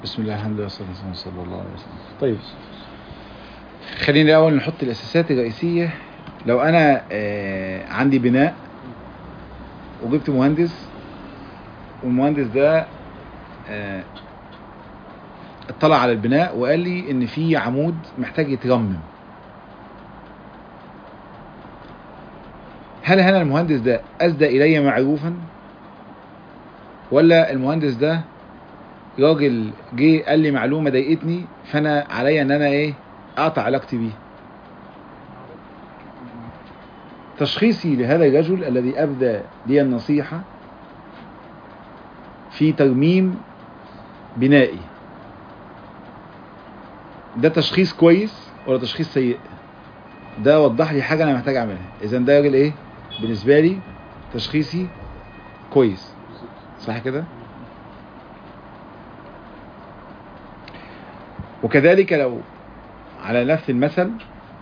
بسم الله الحمد لله والصلاة والسلام صلى الله عليه وسلم طيب خلينا الأول نحط الأساسات الرئيسية لو أنا آه عندي بناء وجبت مهندس والمهندس ده آه اطلع على البناء وقال لي إن في عمود محتاج يترمم هل هنا المهندس ده أسدى إلي معروفا ولا المهندس ده راجل جه قال لي معلومه ضايقتني فانا عليا ان انا ايه اقطع علاقتي بيه تشخيصي لهذا الرجل الذي ابدى لي النصيحه في ترميم بنائي ده تشخيص كويس ولا تشخيص سيء ده وضح لي حاجه انا محتاج اعملها اذا ده راجل ايه بالنسبه لي تشخيصي كويس صح كده وكذلك لو على نفس المثل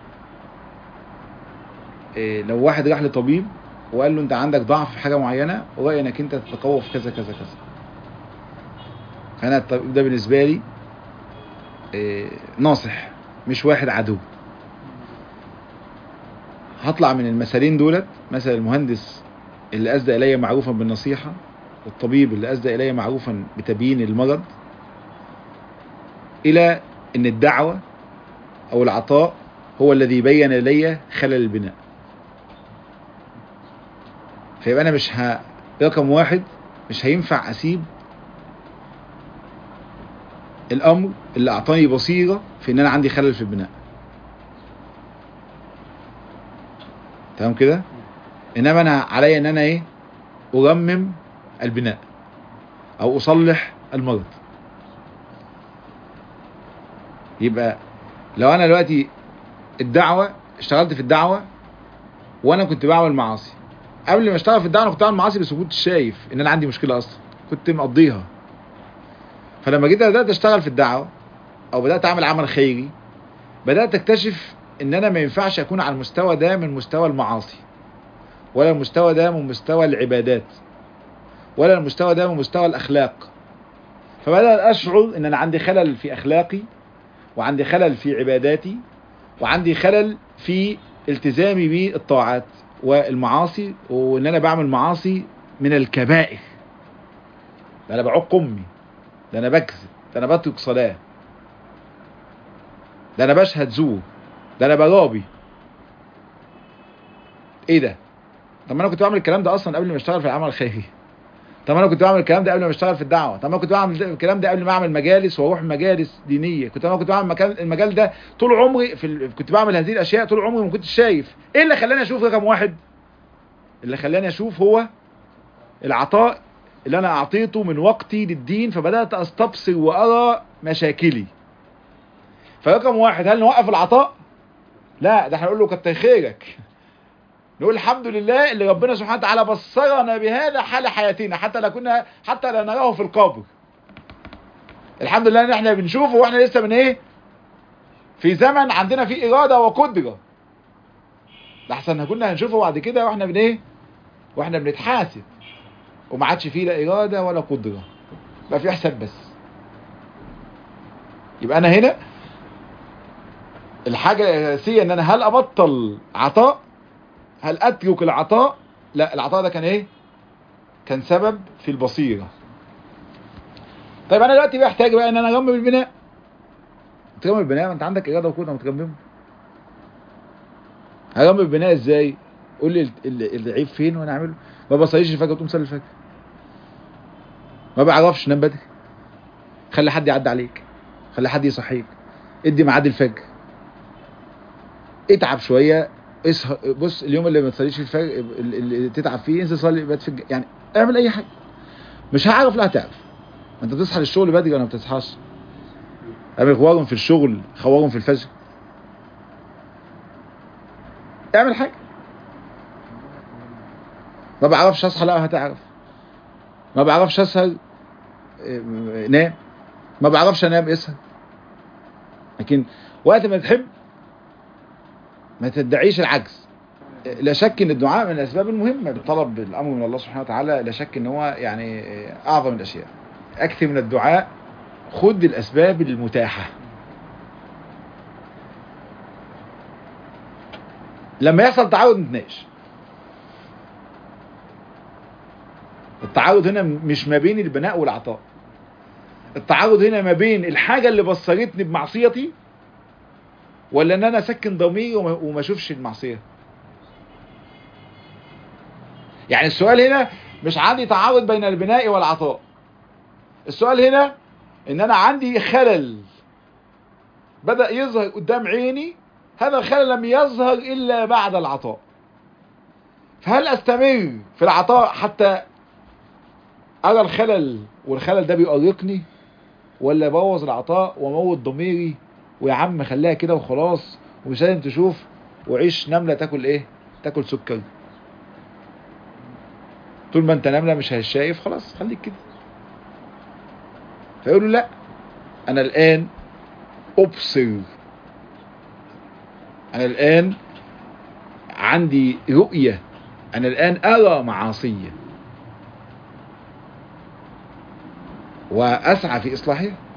إيه لو واحد راح لطبيب وقال له انت عندك ضعف في حاجه معينه ورأي انك انت تتقوى في كذا كذا كذا فانا الطبيب ده بالنسبه لي إيه ناصح مش واحد عدو هطلع من المثالين دولت مثل المهندس اللي أسدى إلي معروفا بالنصيحة والطبيب اللي أسدى إلي معروفا بتبيين المرض إلى أن الدعوة أو العطاء هو الذي بين لي خلل البناء فيبقى أنا مش ه... رقم واحد مش هينفع أسيب الأمر اللي أعطاني بصيرة في أن أنا عندي خلل في البناء تمام كده إنما أنا عليا أن أنا إيه أرمم البناء أو أصلح المرض يبقى لو انا دلوقتي الدعوه اشتغلت في الدعوه وانا كنت بعمل معاصي قبل ما اشتغل في الدعوه انا كنت بعمل معاصي بس ما كنتش شايف ان انا عندي مشكله اصلا كنت مقضيها فلما جيت بدات اشتغل في الدعوه او بدات اعمل عمل خيري بدات اكتشف ان انا ما ينفعش اكون على المستوى ده من مستوى المعاصي ولا المستوى ده من مستوى العبادات ولا المستوى ده من مستوى الاخلاق فبدات اشعر ان انا عندي خلل في اخلاقي وعندي خلل في عباداتي وعندي خلل في التزامي بالطاعات والمعاصي وان انا بعمل معاصي من الكبائر ده انا بعق امي ده انا بكذب ده انا بترك صلاه ده انا بشهد زور ده انا برابي ايه ده طب ما انا كنت بعمل الكلام ده اصلا قبل ما اشتغل في العمل الخيري طب انا كنت بعمل الكلام ده قبل ما اشتغل في الدعوه طب انا كنت بعمل الكلام ده قبل ما اعمل مجالس واروح مجالس دينيه كنت انا كنت بعمل مكان المجال ده طول عمري في ال... كنت بعمل هذه الاشياء طول عمري ما كنتش شايف ايه اللي خلاني اشوف رقم واحد اللي خلاني اشوف هو العطاء اللي انا اعطيته من وقتي للدين فبدات استبصر وارى مشاكلي فرقم واحد هل نوقف العطاء لا ده احنا نقول له كتر خيرك نقول الحمد لله اللي ربنا سبحانه وتعالى بصرنا بهذا حال حياتنا حتى لا كنا حتى لا نراه في القبر الحمد لله ان احنا بنشوفه واحنا لسه من ايه في زمن عندنا فيه اراده وقدره لحسن كنا هنشوفه بعد كده واحنا بن ايه واحنا بنتحاسب وما عادش فيه لا اراده ولا قدره بقى في حساب بس يبقى انا هنا الحاجه الاساسيه ان انا هل ابطل عطاء هل اترك العطاء لا العطاء ده كان ايه كان سبب في البصيره طيب انا دلوقتي بحتاج بقى ان انا ارمم البناء ترمم البناء ما انت عندك اراده وقدره ما ترممه هرمم البناء ازاي قول لي العيب فين وانا اعمله ما بصليش الفجر وتقوم تصلي الفجر ما بعرفش نام بدري خلي حد يعدي عليك خلي حد يصحيك ادي ميعاد الفجر اتعب شويه اسهر بص اليوم اللي ما تصليش الفجر اللي تتعب فيه انزل صلي بات في يعني اعمل اي حاجه مش هعرف لا هتعرف ما انت بتصحى للشغل بدري ولا ما بتصحاش اعمل خوارهم في الشغل خوارهم في الفجر اعمل حاجه ما بعرفش اصحى لا هتعرف ما بعرفش اسهر نام ما بعرفش انام اسهر لكن وقت ما تحب ما تدعيش العجز لا شك ان الدعاء من الاسباب المهمه بالطلب الامر من الله سبحانه وتعالى لا شك ان هو يعني اعظم الاشياء اكثر من الدعاء خد الاسباب المتاحة لما يحصل تعارض نتناقش التعارض هنا مش ما بين البناء والعطاء التعارض هنا ما بين الحاجة اللي بصرتني بمعصيتي ولا ان انا اسكن ضميري وما وما اشوفش المعصية يعني السؤال هنا مش عندي تعارض بين البناء والعطاء السؤال هنا ان انا عندي خلل بدأ يظهر قدام عيني هذا الخلل لم يظهر الا بعد العطاء فهل استمر في العطاء حتى ارى الخلل والخلل ده بيؤرقني ولا ابوظ العطاء واموت ضميري ويا عم خليها كده وخلاص ومش لازم تشوف وعيش نمله تاكل ايه تاكل سكر طول ما انت نمله مش هشايف خلاص خليك كده فيقولوا لا انا الان ابصر انا الان عندي رؤيه انا الان ارى معاصيه واسعى في اصلاحها